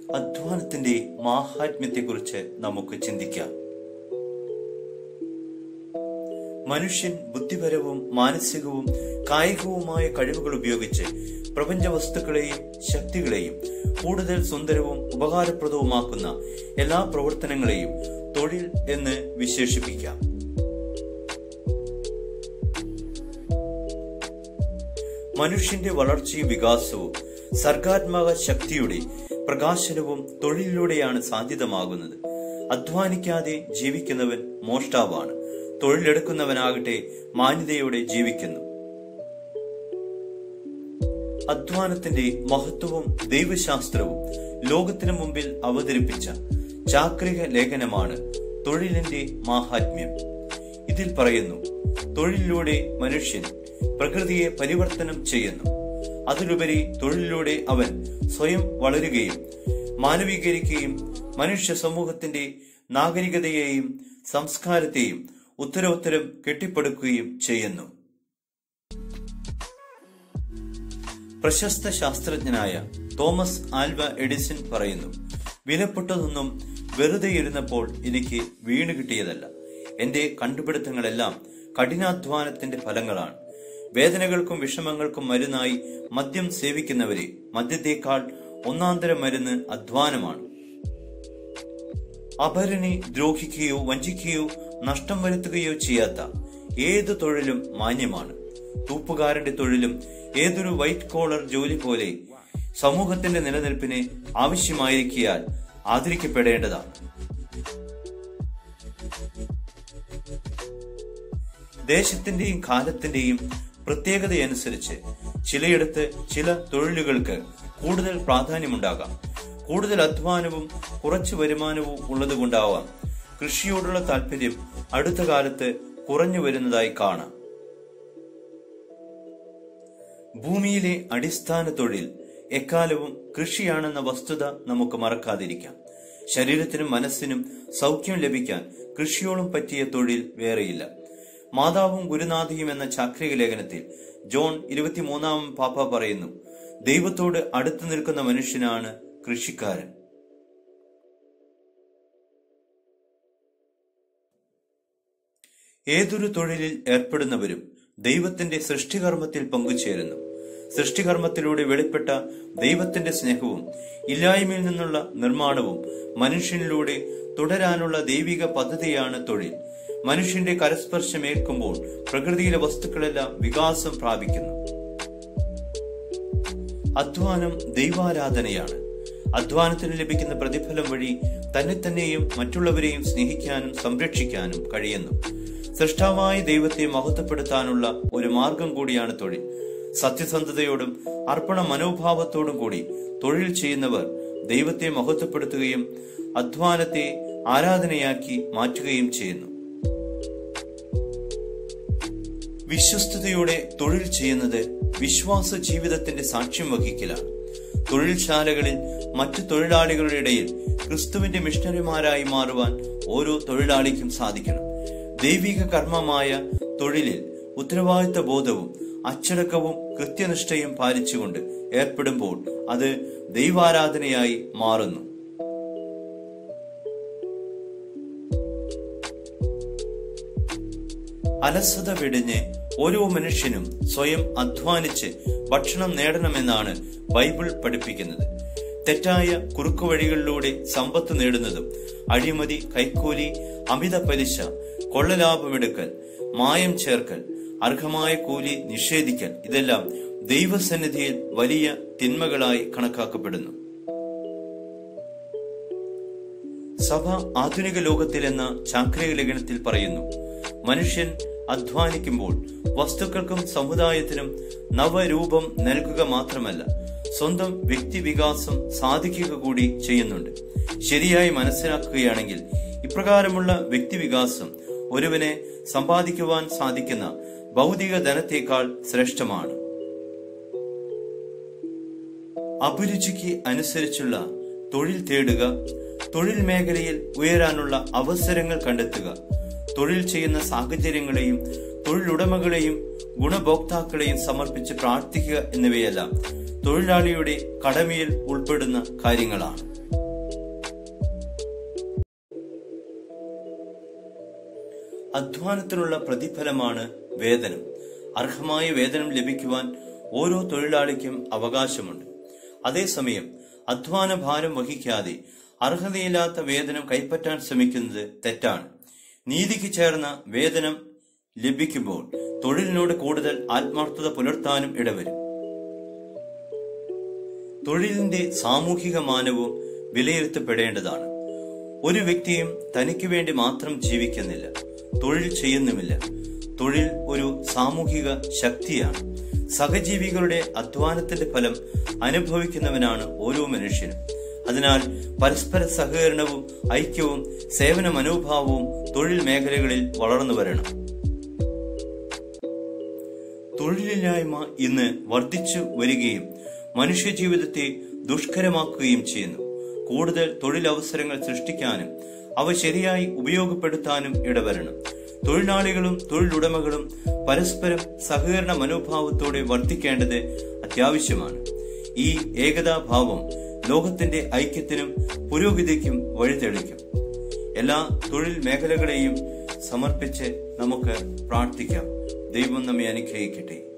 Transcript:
അധ്വാനത്തിന്റെ മാഹാത്മ്യത്തെക്കുറിച്ച് നമുക്ക് ചിന്തിക്കാം മനുഷ്യൻ ബുദ്ധിപരവും മാനസികവും കായികവുമായ കഴിവുകൾ ഉപയോഗിച്ച് പ്രപഞ്ച വസ്തുക്കളെയും ശക്തികളെയും കൂടുതൽ സുന്ദരവും ഉപകാരപ്രദവുമാക്കുന്ന എല്ലാ പ്രവർത്തനങ്ങളെയും തൊഴിൽ എന്ന് വിശേഷിപ്പിക്കാം മനുഷ്യന്റെ വളർച്ചയും വികാസവും സർഗാത്മക ശക്തിയുടെ പ്രകാശനവും തൊഴിലിലൂടെയാണ് സാധ്യതമാകുന്നത് അധ്വാനിക്കാതെ ജീവിക്കുന്നവൻ മോഷ്ടാവാണ് തൊഴിലെടുക്കുന്നവനാകട്ടെ മാന്യതയോടെ ജീവിക്കുന്നു അധ്വാനത്തിന്റെ മഹത്വവും ദൈവശാസ്ത്രവും ലോകത്തിനു മുമ്പിൽ അവതരിപ്പിച്ച ചാക്രിക ലേഖനമാണ് തൊഴിലിന്റെ മാഹാത്മ്യം ഇതിൽ പറയുന്നു തൊഴിലിലൂടെ മനുഷ്യൻ പ്രകൃതിയെ പരിവർത്തനം ചെയ്യുന്നു അതിലുപരി തൊഴിലിലൂടെ അവൻ സ്വയം വളരുകയും മാനവീകരിക്കുകയും മനുഷ്യ സമൂഹത്തിന്റെ നാഗരികതയെയും സംസ്കാരത്തെയും ഉത്തരോത്തരം കെട്ടിപ്പടുക്കുകയും ചെയ്യുന്നു പ്രശസ്ത ശാസ്ത്രജ്ഞനായ തോമസ് ആൽവ എഡിസൺ പറയുന്നു വിലപ്പെട്ടതൊന്നും വെറുതെ ഇരുന്നപ്പോൾ എനിക്ക് വീണ് കിട്ടിയതല്ല എന്റെ കണ്ടുപിടുത്തങ്ങളെല്ലാം കഠിനാധ്വാനത്തിന്റെ ഫലങ്ങളാണ് വേദനകൾക്കും വിഷമങ്ങൾക്കും മരുന്നായി മദ്യം സേവിക്കുന്നവരെ മദ്യത്തേക്കാൾ ഒന്നാന്തര മരുന്ന് അധ്വാനമാണ് അപരനെ ദ്രോഹിക്കുകയോ വഞ്ചിക്കുകയോ നഷ്ടം വരുത്തുകയോ ചെയ്യാത്ത ഏത് തൊഴിലും മാന്യമാണ് തൂപ്പുകാരന്റെ തൊഴിലും ഏതൊരു വൈറ്റ് കോളർ ജോലി പോലെ സമൂഹത്തിന്റെ നിലനിൽപ്പിന് ആവശ്യമായിരിക്കിയാൽ ആദരിക്കപ്പെടേണ്ടതാണ് ദേശത്തിന്റെയും കാലത്തിന്റെയും പ്രത്യേകതയനുസരിച്ച് ചിലയിടത്ത് ചില തൊഴിലുകൾക്ക് കൂടുതൽ പ്രാധാന്യമുണ്ടാകാം കൂടുതൽ അധ്വാനവും കുറച്ച് വരുമാനവും ഉള്ളതുകൊണ്ടാവാം കൃഷിയോടുള്ള താല്പര്യം അടുത്ത കാലത്ത് കുറഞ്ഞു വരുന്നതായി കാണാം ഭൂമിയിലെ അടിസ്ഥാന തൊഴിൽ എക്കാലവും കൃഷിയാണെന്ന വസ്തുത നമുക്ക് മറക്കാതിരിക്കാം ശരീരത്തിനും മനസ്സിനും സൗഖ്യം ലഭിക്കാൻ കൃഷിയോളം പറ്റിയ തൊഴിൽ വേറെയില്ല മാതാവും ഗുരുനാഥിയും എന്ന ചാക്രിക ലേഖനത്തിൽ ജോൺ ഇരുപത്തിമൂന്നാം പാപ്പ പറയുന്നു ദൈവത്തോട് അടുത്തു നിൽക്കുന്ന മനുഷ്യനാണ് കൃഷിക്കാരൻ ഏതൊരു തൊഴിലിൽ ഏർപ്പെടുന്നവരും ദൈവത്തിന്റെ സൃഷ്ടികർമ്മത്തിൽ പങ്കുചേരുന്നു സൃഷ്ടികർമ്മത്തിലൂടെ വെളിപ്പെട്ട ദൈവത്തിന്റെ സ്നേഹവും ഇല്ലായ്മയിൽ നിന്നുള്ള നിർമ്മാണവും മനുഷ്യനിലൂടെ തുടരാനുള്ള ദൈവിക പദ്ധതിയാണ് തൊഴിൽ മനുഷ്യന്റെ കരസ്പർശം ഏൽക്കുമ്പോൾ പ്രകൃതിയിലെ വസ്തുക്കളെല്ലാം വികാസം പ്രാപിക്കുന്നു അധ്വാനം ദൈവാരാധനയാണ് അധ്വാനത്തിന് ലഭിക്കുന്ന പ്രതിഫലം വഴി തന്നെ തന്നെയും മറ്റുള്ളവരെയും സ്നേഹിക്കാനും സംരക്ഷിക്കാനും കഴിയുന്നു സൃഷ്ടാവായ ദൈവത്തെ മഹത്വപ്പെടുത്താനുള്ള ഒരു മാർഗം കൂടിയാണ് തൊഴിൽ സത്യസന്ധതയോടും അർപ്പണ മനോഭാവത്തോടും കൂടി തൊഴിൽ ചെയ്യുന്നവർ ദൈവത്തെ മഹത്വപ്പെടുത്തുകയും അധ്വാനത്തെ ആരാധനയാക്കി മാറ്റുകയും ചെയ്യുന്നു വിശ്വസ്തയോടെ തൊഴിൽ ചെയ്യുന്നത് വിശ്വാസ ജീവിതത്തിന്റെ സാക്ഷ്യം വഹിക്കലാണ് തൊഴിൽശാലകളിൽ മറ്റു തൊഴിലാളികളുടെ ഇടയിൽ ക്രിസ്തുവിന്റെ മിഷണറിമാരായി മാറുവാൻ ഓരോ തൊഴിലാളിക്കും സാധിക്കണം ദൈവിക കർമ്മമായ തൊഴിലിൽ ഉത്തരവാദിത്ത ബോധവും അച്ചടക്കവും കൃത്യനിഷ്ഠയും പാലിച്ചുകൊണ്ട് ഏർപ്പെടുമ്പോൾ അത് ദൈവാരാധനയായി മാറുന്നു അലസത വെടിഞ്ഞ് ഓരോ മനുഷ്യനും സ്വയം അധ്വാനിച്ച് ഭക്ഷണം നേടണമെന്നാണ് ബൈബിൾ പഠിപ്പിക്കുന്നത് തെറ്റായ കുറുക്കുവഴികളിലൂടെ സമ്പത്ത് നേടുന്നതും അഴിമതി കൈക്കൂലി അമിത പലിശ കൊള്ളലാഭമെടുക്കൽ മായം ചേർക്കൽ അർഹമായ കൂലി നിഷേധിക്കൽ ഇതെല്ലാം ദൈവസന്നിധിയിൽ വലിയ തിന്മകളായി കണക്കാക്കപ്പെടുന്നു സഭ ആധുനിക ലോകത്തിൽ എന്ന ചാക്രിക ലേഖനത്തിൽ പറയുന്നു മനുഷ്യൻ അധ്വാനിക്കുമ്പോൾ വസ്തുക്കൾക്കും സമുദായത്തിനും നവരൂപം നൽകുക മാത്രമല്ല സ്വന്തം വ്യക്തിവികാസം സാധിക്കുക കൂടി ചെയ്യുന്നുണ്ട് ശരിയായി മനസ്സിലാക്കുകയാണെങ്കിൽ ഇപ്രകാരമുള്ള വ്യക്തിവികാസം ഒരുവനെ സമ്പാദിക്കുവാൻ സാധിക്കുന്ന ഭൗതിക ധനത്തേക്കാൾ ശ്രേഷ്ഠമാണ് അഭിരുചിക്ക് അനുസരിച്ചുള്ള തൊഴിൽ തേടുക തൊഴിൽ മേഖലയിൽ ഉയരാനുള്ള അവസരങ്ങൾ കണ്ടെത്തുക തൊഴിൽ ചെയ്യുന്ന സാഹചര്യങ്ങളെയും തൊഴിലുടമകളെയും ഗുണഭോക്താക്കളെയും സമർപ്പിച്ച് പ്രാർത്ഥിക്കുക എന്നിവയെല്ലാം തൊഴിലാളിയുടെ കടമയിൽ ഉൾപ്പെടുന്ന കാര്യങ്ങളാണ് അധ്വാനത്തിനുള്ള പ്രതിഫലമാണ് വേതനം അർഹമായ വേതനം ലഭിക്കുവാൻ ഓരോ തൊഴിലാളിക്കും അവകാശമുണ്ട് അതേസമയം അധ്വാന ഭാരം വഹിക്കാതെ അർഹതയില്ലാത്ത വേതനം കൈപ്പറ്റാൻ ശ്രമിക്കുന്നത് തെറ്റാണ് നീതിക്ക് ചേർന്ന വേതനം ലഭിക്കുമ്പോൾ തൊഴിലിനോട് കൂടുതൽ ആത്മാർത്ഥത പുലർത്താനും ഇടവരും തൊഴിലിന്റെ സാമൂഹിക മാനവും വിലയിരുത്തപ്പെടേണ്ടതാണ് ഒരു വ്യക്തിയും തനിക്ക് വേണ്ടി മാത്രം ജീവിക്കുന്നില്ല തൊഴിൽ ചെയ്യുന്നുമില്ല തൊഴിൽ ഒരു സാമൂഹിക ശക്തിയാണ് സഹജീവികളുടെ അധ്വാനത്തിന്റെ ഫലം അനുഭവിക്കുന്നവനാണ് ഓരോ മനുഷ്യനും അതിനാൽ പരസ്പര സഹകരണവും ഐക്യവും സേവന മനോഭാവവും തൊഴിൽ മേഖലകളിൽ വളർന്നു വരണം തൊഴിലില്ലായ്മ ഇന്ന് വർദ്ധിച്ചു വരികയും മനുഷ്യജീവിതത്തെ ദുഷ്കരമാക്കുകയും ചെയ്യുന്നു കൂടുതൽ തൊഴിലവസരങ്ങൾ സൃഷ്ടിക്കാനും അവ ശരിയായി ഉപയോഗപ്പെടുത്താനും ഇടവരണം തൊഴിലാളികളും തൊഴിലുടമകളും പരസ്പരം സഹകരണ മനോഭാവത്തോടെ വർത്തിക്കേണ്ടത് അത്യാവശ്യമാണ് ഈ ഏകതാഭാവം ലോകത്തിന്റെ ഐക്യത്തിനും പുരോഗതിക്കും വഴിതെളിക്കും എല്ലാ തൊഴിൽ മേഖലകളെയും സമർപ്പിച്ച് നമുക്ക് പ്രാർത്ഥിക്കാം ദൈവം നമ്മെ അനുഗ്രഹിക്കട്ടെ